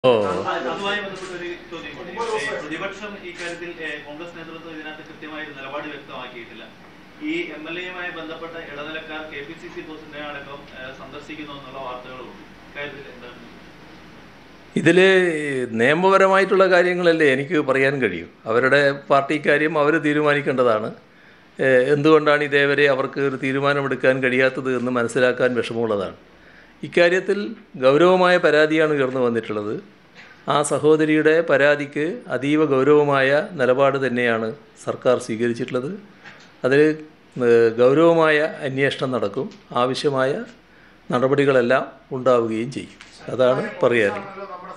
ഓ അതുമായി ബന്ധപ്പെട്ട ഒരു ചോദ്യം കൂടി. ഏ, പ്രതിപക്ഷം ഇക്കാര്യത്തിൽ ഏ, കോൺഗ്രസ് നേതൃത്വം ഇതിനകത്ത് കൃത്യമായ ഒരു നിലപാട് വ്യക്തമാക്കിയിട്ടില്ല ഈ എം എൽ എയുമായി ബന്ധപ്പെട്ട ഇടനിലക്കാർ കെ പി സി സി പ്രസിഡന്റിനെ അടക്കം ഏ, സന്ദർശിക്കുന്നു എന്നുള്ള വാർത്തകളുണ്ട് ഇക്കാര്യത്തിൽ എന്താണ് ഇതിൽ നിയമപരമായിട്ടുള്ള കാര്യങ്ങളല്ലേ എനിക്ക് പറയാൻ കഴിയും അവരുടെ പാർട്ടി കാര്യം അവർ തീരുമാനിക്കേണ്ടതാണ് ഏഹ് എന്തുകൊണ്ടാണ് ഇതേവരെ അവർക്ക് ഒരു തീരുമാനമെടുക്കാൻ കഴിയാത്തത് എന്ന് മനസ്സിലാക്കാൻ വിഷമമുള്ളതാണ് ഇക്കാര്യത്തിൽ ഗൗരവമായ പരാതിയാണ് ഉയർന്നു വന്നിട്ടുള്ളത് ആ സഹോദരിയുടെ പരാതിക്ക് അതീവ ഗൗരവമായ നിലപാട് തന്നെയാണ് സർക്കാർ സ്വീകരിച്ചിട്ടുള്ളത് അതിൽ ഏഹ് ഗൗരവമായ അന്വേഷണം നടക്കും ആവശ്യമായ നടപടികളെല്ലാം ഉണ്ടാവുകയും ചെയ്യും അതാണ് പറയാനുള്ളത് നമ്മുടെ